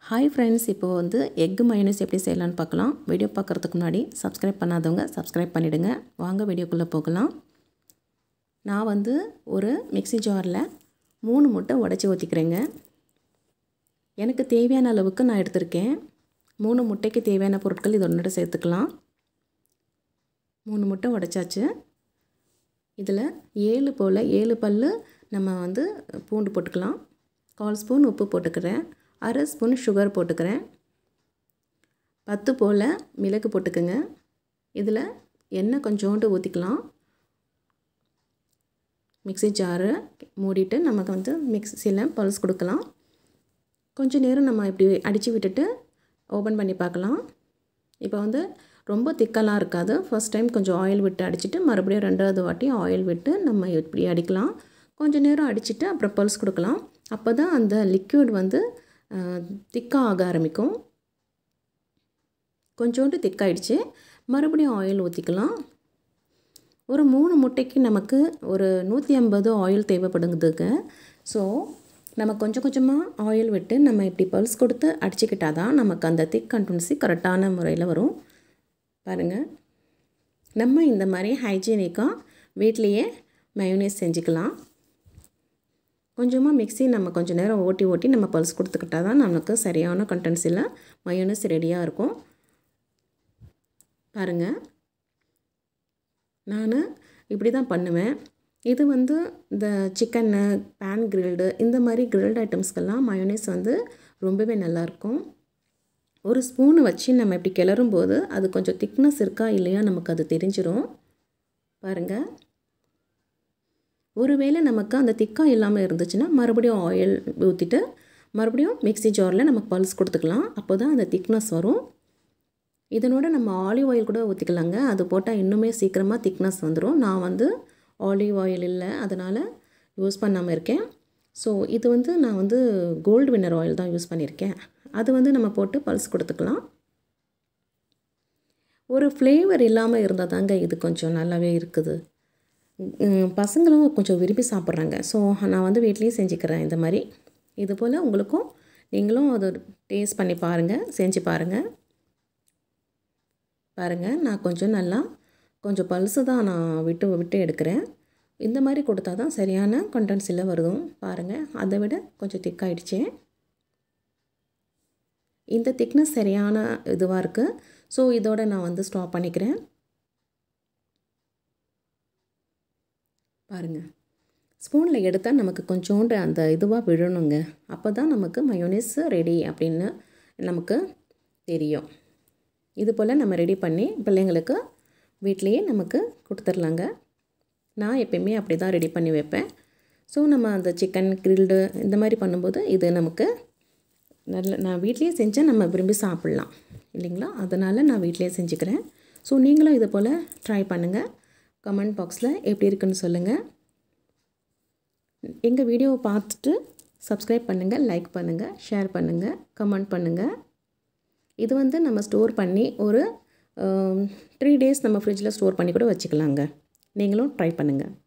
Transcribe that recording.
hi friends இப்போ வந்து egg minus எப்படி செய்யலான்னு பார்க்கலாம் வீடியோ பார்க்குறதுக்கு முன்னாடி சப்ஸ்கிரைப் பண்ணாதவங்க சப்ஸ்கிரைப் பண்ணிவிடுங்க வாங்க வீடியோக்குள்ளே போகலாம் நான் வந்து ஒரு மிக்ஸி ஜாரில் மூணு முட்டை உடச்சி ஊற்றிக்கிறேங்க எனக்கு தேவையான அளவுக்கு நான் எடுத்திருக்கேன் மூணு முட்டைக்கு தேவையான பொருட்கள் இது ஒன்றோட சேர்த்துக்கலாம் மூணு முட்டை உடச்சாச்சு இதில் ஏழு போல் ஏழு பல் நம்ம வந்து பூண்டு போட்டுக்கலாம் கால் ஸ்பூன் உப்பு போட்டுக்கிறேன் அரை ஸ்பூன் சுகர் போட்டுக்கிறேன் பத்து போல் மிளகு போட்டுக்கோங்க இதில் எண்ணெய் கொஞ்சோண்டு ஊற்றிக்கலாம் மிக்ஸி ஜாரு மூடிட்டு நமக்கு வந்து மிக்ஸியில் பல்ஸ் கொடுக்கலாம் கொஞ்சம் நேரம் நம்ம இப்படி அடித்து விட்டுட்டு ஓப்பன் பண்ணி பார்க்கலாம் இப்போ வந்து ரொம்ப திக்கெல்லாம் இருக்காது ஃபஸ்ட் டைம் கொஞ்சம் ஆயில் விட்டு அடிச்சுட்டு மறுபடியும் ரெண்டாவது வாட்டி ஆயில் விட்டு நம்ம இப்படி அடிக்கலாம் கொஞ்சம் நேரம் அடிச்சுட்டு அப்புறம் பல்ஸ் கொடுக்கலாம் அப்போ தான் அந்த லிக்யூட் வந்து திக்காக ஆக ஆரம்பிக்கும் கொஞ்சோண்டு திக்காயிடுச்சு மறுபடியும் ஆயில் ஊற்றிக்கலாம் ஒரு மூணு முட்டைக்கு நமக்கு ஒரு நூற்றி ஐம்பது ஆயில் தேவைப்படுங்குதுங்க ஸோ நம்ம கொஞ்சம் கொஞ்சமாக ஆயில் விட்டு நம்ம இப்படி பல்ஸ் கொடுத்து அடிச்சுக்கிட்டால் தான் நமக்கு அந்த திக் கன்டன்சி கரெக்டான முறையில் வரும் பாருங்கள் நம்ம இந்த மாதிரி ஹைஜீனிக்காக வீட்லேயே மயோனீஸ் செஞ்சுக்கலாம் கொஞ்சமாக மிக்ஸி நம்ம கொஞ்சம் நேரம் ஓட்டி ஓட்டி நம்ம பல்ஸ் கொடுத்துக்கிட்டா தான் நமக்கு சரியான கண்டென்சில் மயோனஸ் ரெடியாக இருக்கும் பாருங்கள் நான் இப்படி தான் பண்ணுவேன் இது வந்து இந்த சிக்கன்னு பேன் கிரில்டு இந்த மாதிரி கிரில்டு ஐட்டம்ஸ்க்கெல்லாம் மயோனஸ் வந்து ரொம்பவே நல்லாயிருக்கும் ஒரு ஸ்பூனு வச்சு நம்ம இப்படி கிளறும் போது அது கொஞ்சம் திக்னஸ் இருக்கா இல்லையா நமக்கு அது தெரிஞ்சிடும் பாருங்கள் ஒருவேளை நமக்கு அந்த திக்காக இல்லாமல் இருந்துச்சுன்னா மறுபடியும் ஆயில் ஊற்றிட்டு மறுபடியும் மிக்ஸி ஜாரில் நம்ம பல்ஸ் கொடுத்துக்கலாம் அப்போ தான் அந்த திக்னஸ் வரும் இதனோட நம்ம ஆலிவ் ஆயில் கூட ஊற்றிக்கலாங்க அது போட்டால் இன்னுமே சீக்கிரமாக திக்னஸ் வந்துடும் நான் வந்து ஆலிவ் ஆயில் இல்லை அதனால் யூஸ் பண்ணாமல் இருக்கேன் ஸோ இது வந்து நான் வந்து கோல்டு வின்னர் ஆயில் தான் யூஸ் பண்ணியிருக்கேன் அது வந்து நம்ம போட்டு பல்ஸ் கொடுத்துக்கலாம் ஒரு ஃப்ளேவர் இல்லாமல் இருந்தால் தாங்க இது கொஞ்சம் நல்லாவே இருக்குது பசங்களும் கொஞ்சம் விரும்பி சாப்பிட்றாங்க ஸோ நான் வந்து வீட்லேயும் செஞ்சுக்கிறேன் இந்த மாதிரி இது போல் உங்களுக்கும் நீங்களும் அது டேஸ்ட் பண்ணி பாருங்கள் செஞ்சு பாருங்கள் பாருங்கள் நான் கொஞ்சம் நல்லா கொஞ்சம் பல்ஸு தான் நான் விட்டு விட்டு எடுக்கிறேன் இந்த மாதிரி கொடுத்தா தான் சரியான கண்டென்ஸில் வருதும் பாருங்கள் அதை விட கொஞ்சம் திக்காயிடுச்சு இந்த திக்னஸ் சரியான இதுவாக இருக்குது ஸோ இதோட நான் வந்து ஸ்டாப் பண்ணிக்கிறேன் பாருங்கள் ஸ்பூனில் எடுத்தால் நமக்கு கொஞ்சோண்டு அந்த இதுவாக விழணுங்க அப்போ தான் நமக்கு மயோனிஸ் ரெடி அப்படின்னு நமக்கு தெரியும் இது போல் நம்ம ரெடி பண்ணி பிள்ளைங்களுக்கு வீட்லேயே நமக்கு கொடுத்துர்லாங்க நான் எப்பயுமே அப்படி தான் ரெடி பண்ணி வைப்பேன் ஸோ நம்ம அந்த சிக்கன் கிரில்டு இந்த மாதிரி பண்ணும்போது இது நமக்கு நல்ல நான் வீட்லேயே செஞ்சால் நம்ம விரும்பி சாப்பிட்லாம் இல்லைங்களா அதனால் நான் வீட்லேயே செஞ்சுக்கிறேன் ஸோ நீங்களும் இது போல் ட்ரை பண்ணுங்கள் கமெண்ட் பாக்ஸில் எப்படி இருக்குன்னு சொல்லுங்கள் எங்கள் வீடியோவை பார்த்துட்டு சப்ஸ்கிரைப் பண்ணுங்கள் லைக் பண்ணுங்கள் ஷேர் பண்ணுங்கள் கமெண்ட் பண்ணுங்கள் இது வந்து நம்ம ஸ்டோர் பண்ணி ஒரு த்ரீ டேஸ் நம்ம ஃப்ரிட்ஜில் ஸ்டோர் பண்ணி கூட வச்சுக்கலாங்க நீங்களும் ட்ரை பண்ணுங்கள்